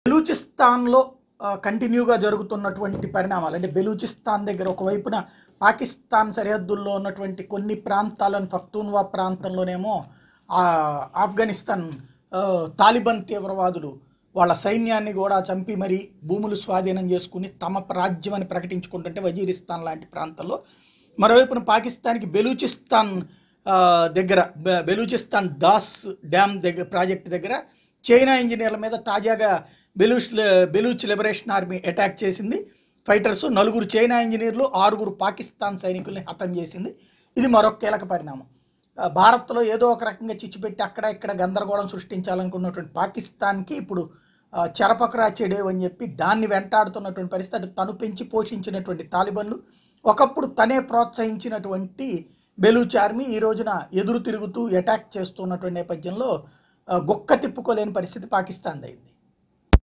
బెలూచిస్తాన్లో ఆ, కంటిన్యూగా జరుగుతున్నటువంటి పరిణామాలు అంటే బెలూచిస్తాన్ దగ్గర ఒకవైపున పాకిస్తాన్ సరిహద్దుల్లో ఉన్నటువంటి కొన్ని ప్రాంతాలను ఫక్తూన్వా ప్రాంతంలోనేమో ఆ, ఆఫ్ఘనిస్తాన్ ఆ, తాలిబాన్ తీవ్రవాదులు వాళ్ళ సైన్యాన్ని కూడా చంపి మరి భూములు స్వాధీనం చేసుకుని తమ రాజ్యం అని ప్రకటించుకుంటుంటే వజీరిస్తాన్ లాంటి ప్రాంతంలో మరోవైపున పాకిస్తాన్కి బెలూచిస్తాన్ ఆ, దగ్గర బె- బెలూచిస్తాన్ దాస్ డ్యామ్ దగ్గర ప్రాజెక్ట్ దగ్గర చైనా ఇంజనీర్ల మీద తాజాగా Baloch Baloch liberation army attack చేసింది ఫైటర్స్ నలుగురు చైనా ఇంజనీర్లు ఆరుగురు పాకిస్తాన్ సైనికుల్ని హతం చేసింది ఇది మరొక కీలక పరిణామం ఆ, భారత్లో ఏదో ఒక రకంగా చిచ్చుపెట్టి అక్కడ ఇక్కడ గందరగోళం సృష్టించాలనుకున్నటువంటి పాకిస్తాన్కి ఇప్పుడు ఆ, చెరపకరా చెడేవ్ అని చెప్పి దాన్ని వెంటాడుతున్నటువంటి పరిస్థితి అటు తను పెంచి పోషించినటువంటి తాలిబన్లు ఒకప్పుడు తనే ప్రోత్సహించినటువంటి బెలూచ్ ఆర్మీ ఈ రోజున ఎదురు తిరుగుతూ అటాక్ చేస్తున్నటువంటి నేపథ్యంలో ఆ, గుక్క తిప్పుకోలేని పరిస్థితి పాకిస్తాన్ అయింది